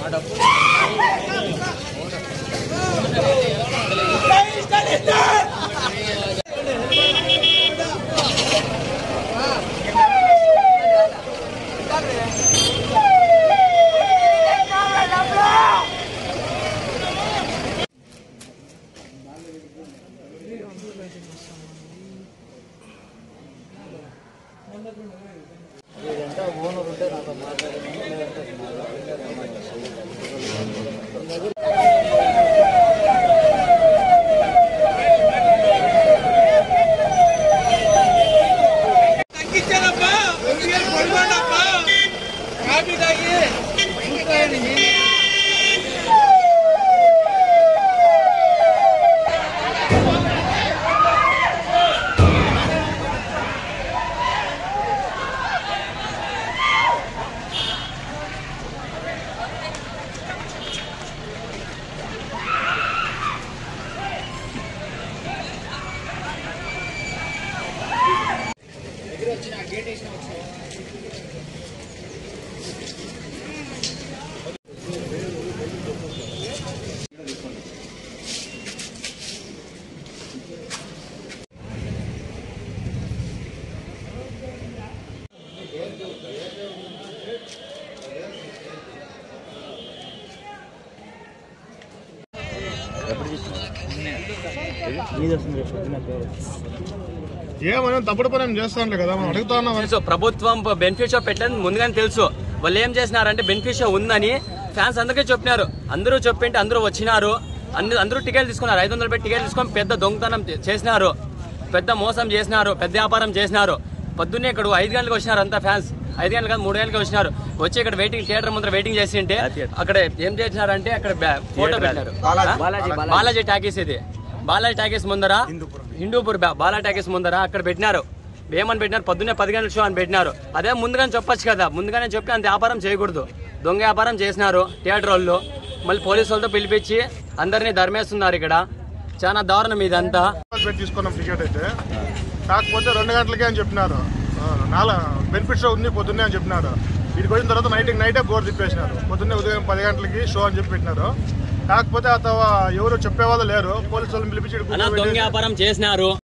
తగ్గించారబ్బా original కొడవాడబ్బా coffee తాగి చూస్తాయని ఏమని తప్పుడు పని చేస్తానులే కదా మనం అడుగుతా ఉన్నాం తెలుసు ప్రభుత్వం బెనిఫిట్ షో పెట్టని ముందుగానే తెలుసు వాళ్ళు ఏం చేసినారంటే బెనిఫిట్ షో ఉందని ఫ్యాన్స్ అందరికీ చెప్పినారు అందరూ చెప్పింటే అందరూ వచ్చినారు అందరూ అందరూ టికెట్ తీసుకున్నారు ఐదు వందలు పెట్టి టికెట్ తీసుకొని పెద్ద దొంగతనం చే- చేసినారు పెద్ద మోసం చేసినారు పెద్ద వ్యాపారం చేసినారు పొద్దున్నే ఇక్కడ ఐదు గంటలకు వచ్చినారు అంతా ఫ్యాన్స్ ఐదు గంటలకు కాదు, మూడు గంటలకు వచ్చినారు వచ్చి ఇక్కడ వెయిటింగ్ థియేటర్ ముందర వెయిటింగ్ చేసి ఉంటే అక్కడ ఏం చేసినారంటే అక్కడ బ్యా- ఫోటో పెట్టారు ఆ? బాలాజీ టాకీస్ ఇది బాలాజీ టాకీస్ ముందర హిందూపూర్ బా- బాలా టాకీస్ ముందర అక్కడ పెట్టినారు ఏమని పెట్టినారు పొద్దున్నే పది గంటల షో అని పెట్టినారు అదే ముందుగానే చెప్పొచ్చు కదా ముందుగానే చెప్పి అంత వ్యాపారం చేయకూడదు దొంగ వ్యాపారం చేసినారు థియేటర్ వాళ్ళు మళ్ళీ పోలీసు వాళ్ళతో పిలిపించి అందరినీ ధర్మేస్తున్నారు ఇక్కడ చాలా దారుణం ఇదంతా పెట్టి తీసుకున్నాం టికెట్ అయితే కాకపోతే రెండు గంటలకే అని చెప్పినారు ఆ, నాలుగు బెనిఫిట్ షో ఉంది పొద్దున్నే అని చెప్పినారు వీడికి వచ్చిన తర్వాత నైట్ నైటే బోర్డు తిప్పేసినారు పొద్దున్నే ఉదయం పది గంటలకి షో అని చెప్పి పెట్టినారు కాకపోతే అతవ ఎవరు చెప్పేవాళ్ళు లేరు పోలీసు వాళ్ళని పిలిపించి ఈడ అలా దొంగ కూర్చోబెట్టేసి- వ్యాపారం చేసినారు